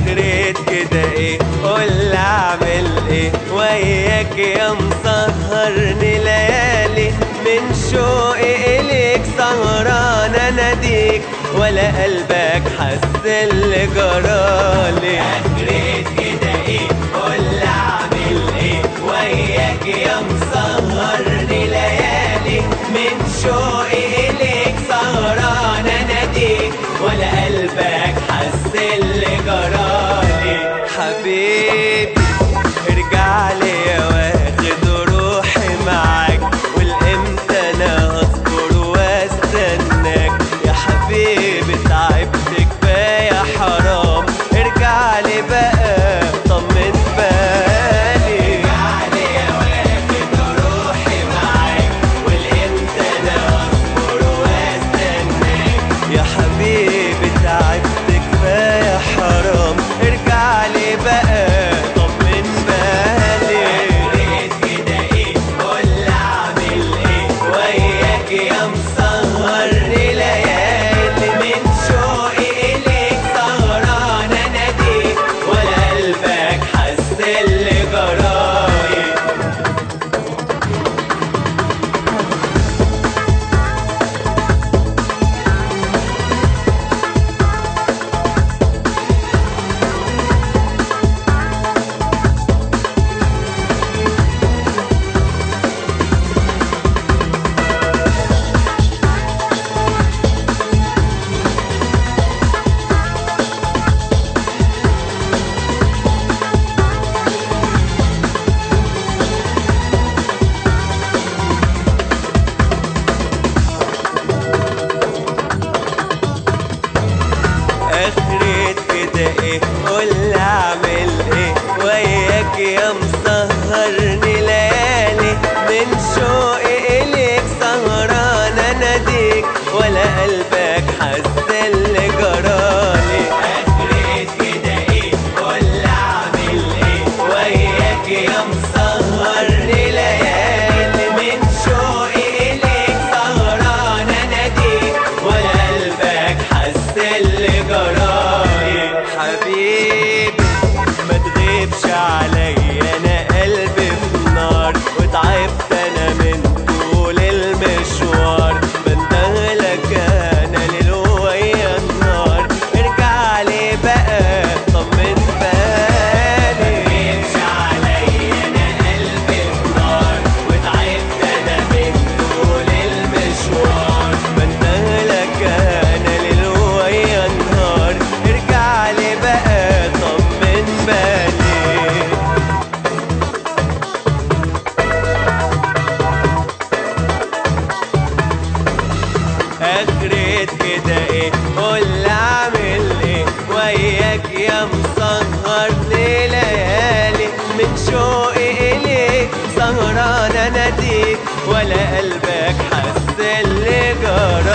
اخرت كده ايه قول اعمل ايه وياك يا مسهرني ليالي من شوقي اليك سهران اناديك ولا قلبك حس اللي جرالي اخرت كده ايه قول اعمل ايه وياك يا مسهرني ليالي من شوقي اليك سهران اناديك ولا قلبك حس اللي جرالي حبيبي ارجع لي يا واخد روحي معاك والامتى انا هصبر واستناك يا حبيبي تعبت كفايه حرام ارجع لي بقى طمن بالي ارجع لي يا واخد روحي معاك والامتى انا هصبر واستناك يا حبيبي تعبت كفايه حرام ارجع لي بقى طمن بالي كده ايه قول اعمل ايه وياك يا مسهرني ليالي من شوقي اليك سهران اناديك ولا قلبك حس اللي جراي اخرت كده ايه قول اعمل ايه وياك يا مسهرني ليالي من شوقي اليك سهران اناديك ولا قلبك حس اللي جرالي اخرت كده ايه قول اعمل ايه وياك يا مسهرني ليالي من شوقي اليك سهران اناديك ولا قلبك حس اللي جراي حبيبي ما تغيبش عليا انا قلبي في نار وتعبت انا من طول المشوار بندهلك انا ليل ويا نهار ارجع لي بقى طمن بالي ما تغيبش عليا انا قلبي في نار وتعبت انا من طول المشوار بندهلك انا ليل ويا نهار ارجع لي بقى طمن بالي اخرت كده ايه قول اعمل ايه وياك يا مسهر ليالي من شوقي اليك سهران اناديك ولا قلبك حس اللي جرى